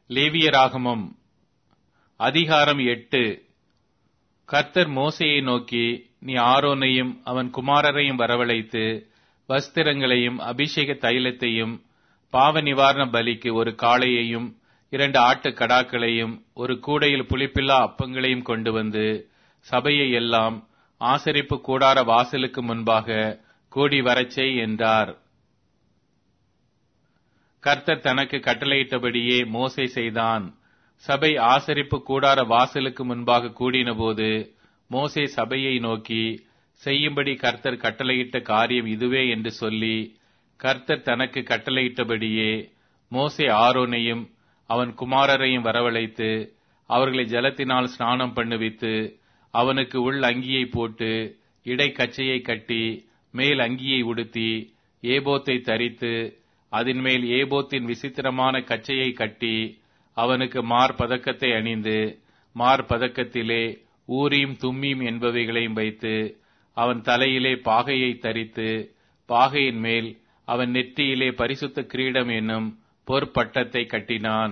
லேவியராகமம் அதிகாரம் எட்டு கர்த்தர் மோசையை நோக்கி நீ ஆரோனையும் அவன் குமாரரையும் வரவழைத்து வஸ்திரங்களையும் அபிஷேக தைலத்தையும் பாவ நிவாரண பலிக்கு ஒரு காளையையும் இரண்டு ஆட்டு கடாக்களையும் ஒரு கூடையில் புளிப்பில்லா அப்பங்களையும் கொண்டு வந்து சபையை எல்லாம் ஆசரிப்பு கூடார வாசலுக்கு முன்பாக கூடி வரச் செய் என்றார் கர்த்தர் தனக்கு கட்டளையிட்டபடியே மோசே செய்தான் சபை ஆசரிப்பு கூடார வாசலுக்கு முன்பாக கூடினபோது மோசே சபையை நோக்கி செய்யும்படி கர்த்தர் கட்டளையிட்ட காரியம் இதுவே என்று சொல்லி கர்த்தர் தனக்கு கட்டளையிட்டபடியே மோசே ஆரோனையும் அவன் குமாரரையும் வரவழைத்து அவர்களை ஜலத்தினால் ஸ்நானம் பண்ணுவித்து அவனுக்கு உள் அங்கியை போட்டு இடை கச்சையை கட்டி மேல் அங்கியை உடுத்தி ஏபோத்தை தரித்து அதன் மேல் ஏபோத்தின் விசித்திரமான கச்சையை கட்டி அவனுக்கு மார்பதக்கத்தை அணிந்து மார்பதக்கத்திலே ஊரீம் தும்மீம் என்பவைகளையும் வைத்து அவன் தலையிலே பாகையை தரித்து பாகையின் மேல் அவன் நெற்றியிலே பரிசுத்த கிரீடம் என்னும் பொற்பட்டத்தை கட்டினான்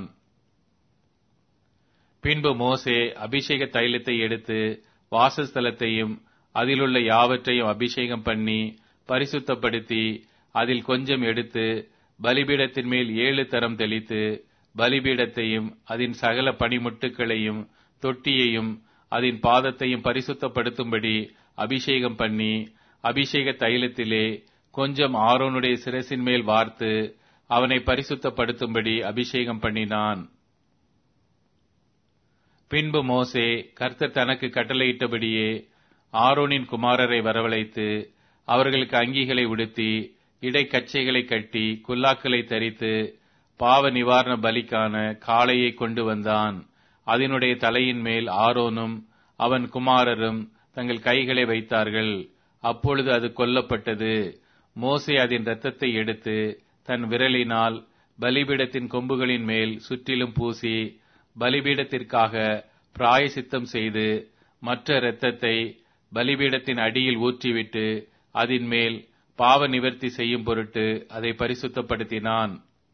பின்பு மோசே அபிஷேக தைலத்தை எடுத்து வாசஸ்தலத்தையும் அதிலுள்ள யாவற்றையும் அபிஷேகம் பண்ணி பரிசுத்தப்படுத்தி அதில் கொஞ்சம் எடுத்து பலிபீடத்தின் மேல் ஏழு தரம் தெளித்து பலிபீடத்தையும் அதன் சகல பனிமுட்டுகளையும் தொட்டியையும் அதன் பாதத்தையும் பரிசுத்தப்படுத்தும்படி அபிஷேகம் பண்ணி அபிஷேக தைலத்திலே கொஞ்சம் ஆரோனுடைய சிரசின் மேல் வார்த்து அவனை பரிசுத்தப்படுத்தும்படி அபிஷேகம் பண்ணினான் பின்பு மோசே கர்த்தர் தனக்கு கட்டளையிட்டபடியே ஆரோனின் குமாரரை வரவழைத்து அவர்களுக்கு அங்கிகளை உடுத்தி இடைக்கச்சைகளை கட்டி குல்லாக்களை தரித்து பாவ நிவாரண பலிக்கான காளையை கொண்டு வந்தான் அதனுடைய தலையின் மேல் ஆரோனும் அவன் குமாரரும் தங்கள் கைகளை வைத்தார்கள் அப்பொழுது அது கொல்லப்பட்டது மோசே அதன் இரத்தத்தை எடுத்து தன் விரலினால் பலிபீடத்தின் கொம்புகளின் மேல் சுற்றிலும் பூசி பலிபீடத்திற்காக பிராயசித்தம் செய்து மற்ற இரத்தத்தை பலிபீடத்தின் அடியில் ஊற்றிவிட்டு அதன் மேல் பாவ நிவர்த்தி செய்யும் பொருட்டு அதை பரிசுத்தப்படுத்தினான்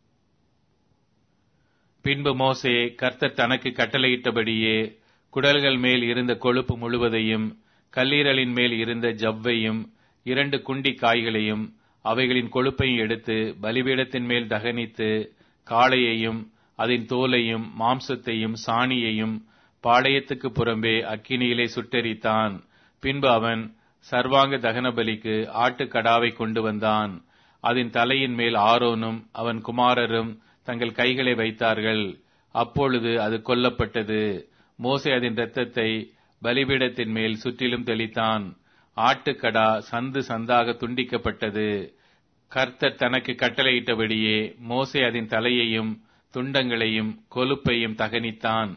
பின்பு மோசே கர்த்தர் தனக்கு கட்டளையிட்டபடியே குடல்கள் மேல் இருந்த கொழுப்பு முழுவதையும் கல்லீரலின் மேல் இருந்த ஜவ்வையும் இரண்டு குண்டி காய்களையும் அவைகளின் கொழுப்பையும் எடுத்து பலிபீடத்தின் மேல் தகனித்து காளையையும் அதன் தோலையும் மாம்சத்தையும் சாணியையும் பாளையத்துக்கு புறம்பே அக்கினியிலே சுட்டெரித்தான் பின்பு அவன் சர்வாங்க தகன பலிக்கு ஆட்டுக்கடாவை கொண்டு வந்தான் அதன் தலையின் மேல் ஆரோனும் அவன் குமாரரும் தங்கள் கைகளை வைத்தார்கள் அப்பொழுது அது கொல்லப்பட்டது மோசே அதன் இரத்தத்தை பலிபீடத்தின் மேல் சுற்றிலும் தெளித்தான் ஆட்டுக்கடா சந்து சந்தாக துண்டிக்கப்பட்டது கர்த்தர் தனக்கு கட்டளையிட்டபடியே மோசே அதன் தலையையும் துண்டங்களையும் கொழுப்பையும் தகனித்தான்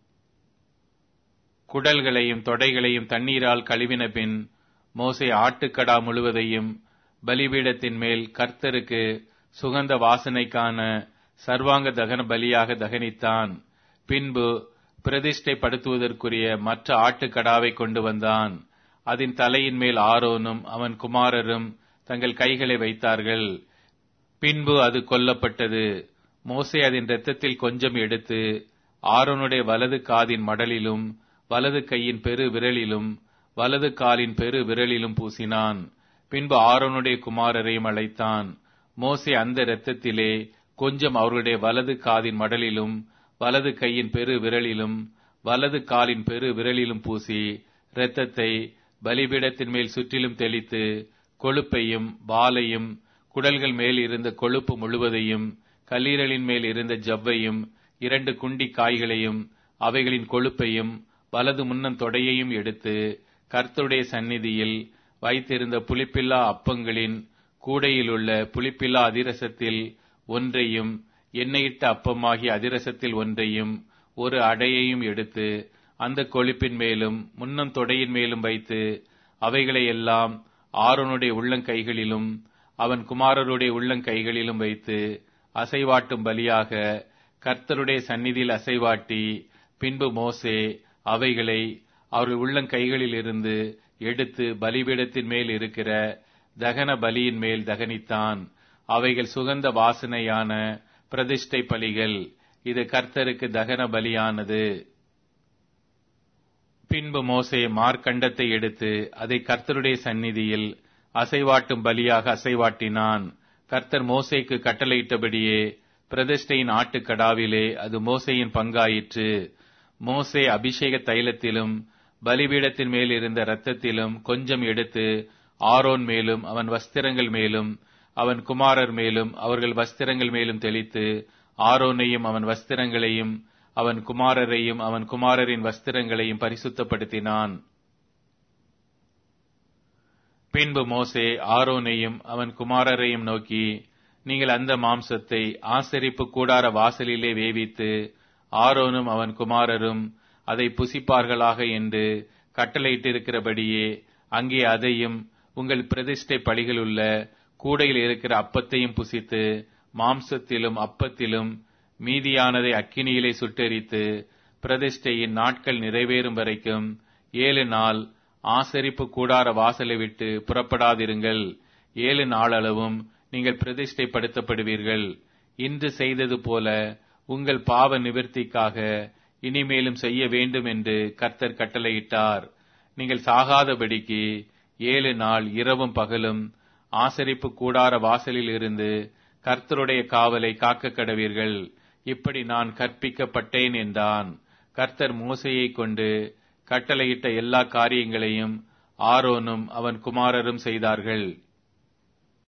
குடல்களையும் தொடைகளையும் தண்ணீரால் கழுவின பின் மோசே ஆட்டுக்கடா முழுவதையும் பலிபீடத்தின் மேல் கர்த்தருக்கு சுகந்த வாசனைக்கான சர்வாங்க தகன பலியாக தகனித்தான் பின்பு பிரதிஷ்டைப்படுத்துவதற்குரிய மற்ற ஆட்டுக்கடாவை கொண்டு வந்தான் அதன் தலையின் மேல் ஆரோனும் அவன் குமாரரும் தங்கள் கைகளை வைத்தார்கள் பின்பு அது கொல்லப்பட்டது மோசே அதன் இரத்தத்தில் கொஞ்சம் எடுத்து ஆரோனுடைய வலது காதின் மடலிலும் வலது கையின் பெரு விரலிலும் வலது காலின் பெரு விரலிலும் பூசினான் பின்பு ஆரோனுடைய குமாரரையும் அழைத்தான் மோசே அந்த இரத்தத்திலே கொஞ்சம் அவர்களுடைய வலது காதின் மடலிலும் வலது கையின் பெரு விரலிலும் வலது காலின் பெரு விரலிலும் பூசி இரத்தத்தை பலிபீடத்தின் மேல் சுற்றிலும் தெளித்து கொழுப்பையும் வாலையும் குடல்கள் மேல் இருந்த கொழுப்பு முழுவதையும் கல்லீரலின் மேல் இருந்த ஜவ்வையும் இரண்டு குண்டி காய்களையும் அவைகளின் கொழுப்பையும் வலது முன்னம் தொடையையும் எடுத்து கர்த்தருடைய சந்நிதியில் வைத்திருந்த புளிப்பில்லா அப்பங்களின் கூடையிலுள்ள புளிப்பில்லா அதிரசத்தில் ஒன்றையும் எண்ணெயிட்ட அப்பமாகிய அதிரசத்தில் ஒன்றையும் ஒரு அடையையும் எடுத்து அந்த கொழுப்பின் மேலும் முன்னம் தொடையின் மேலும் வைத்து அவைகளை எல்லாம் ஆரோனுடைய உள்ளங்கைகளிலும் அவன் குமாரருடைய உள்ளங்கைகளிலும் வைத்து அசைவாட்டும் பலியாக கர்த்தருடைய சந்நிதியில் அசைவாட்டி பின்பு மோசே அவைகளை அவர்கள் உள்ளங்கைகளில் இருந்து எடுத்து பலிபீடத்தின் மேல் இருக்கிற தகன பலியின் மேல் தகனித்தான் அவைகள் சுகந்த வாசனையான பிரதிஷ்டை பலிகள் இது கர்த்தருக்கு தகன பலியானது பின்பு மோசே மார்க்கண்டத்தை எடுத்து அதை கர்த்தருடைய சந்நிதியில் அசைவாட்டும் பலியாக அசைவாட்டினான் கர்த்தர் மோசேக்கு கட்டளையிட்டபடியே பிரதிஷ்டையின் ஆட்டுக்கடாவிலே அது மோசையின் பங்காயிற்று மோசே அபிஷேக தைலத்திலும் பலிபீடத்தின் மேல் இருந்த இரத்தத்திலும் கொஞ்சம் எடுத்து ஆரோன் மேலும் அவன் வஸ்திரங்கள் மேலும் அவன் குமாரர் மேலும் அவர்கள் வஸ்திரங்கள் மேலும் தெளித்து ஆரோனையும் அவன் வஸ்திரங்களையும் அவன் குமாரரையும் அவன் குமாரரின் வஸ்திரங்களையும் பரிசுத்தப்படுத்தினான் பின்பு மோசே ஆரோனையும் அவன் குமாரரையும் நோக்கி நீங்கள் அந்த மாம்சத்தை ஆசரிப்பு கூடார வாசலிலே வேவித்து ஆரோனும் அவன் குமாரரும் அதை புசிப்பார்களாக என்று கட்டளையிட்டிருக்கிறபடியே அங்கே அதையும் உங்கள் பிரதிஷ்டை பலிகளுள்ள கூடையில் இருக்கிற அப்பத்தையும் புசித்து மாம்சத்திலும் அப்பத்திலும் மீதியானதை அக்கினியிலே சுட்டெரித்து பிரதிஷ்டையின் நாட்கள் நிறைவேறும் வரைக்கும் ஏழு நாள் ஆசரிப்பு கூடார வாசலை விட்டு புறப்படாதிருங்கள் ஏழு நாளளவும் நீங்கள் பிரதிஷ்டைப்படுத்தப்படுவீர்கள் இன்று செய்தது போல உங்கள் பாவ நிவர்த்திக்காக இனிமேலும் செய்ய வேண்டும் என்று கர்த்தர் கட்டளையிட்டார் நீங்கள் சாகாதபடிக்கு ஏழு நாள் இரவும் பகலும் ஆசரிப்பு கூடார வாசலில் இருந்து கர்த்தருடைய காவலை காக்க கடவீர்கள் இப்படி நான் கற்பிக்கப்பட்டேன் என்றான் கர்த்தர் மோசையை கொண்டு கட்டளையிட்ட எல்லா காரியங்களையும் ஆரோனும் அவன் குமாரரும் செய்தார்கள்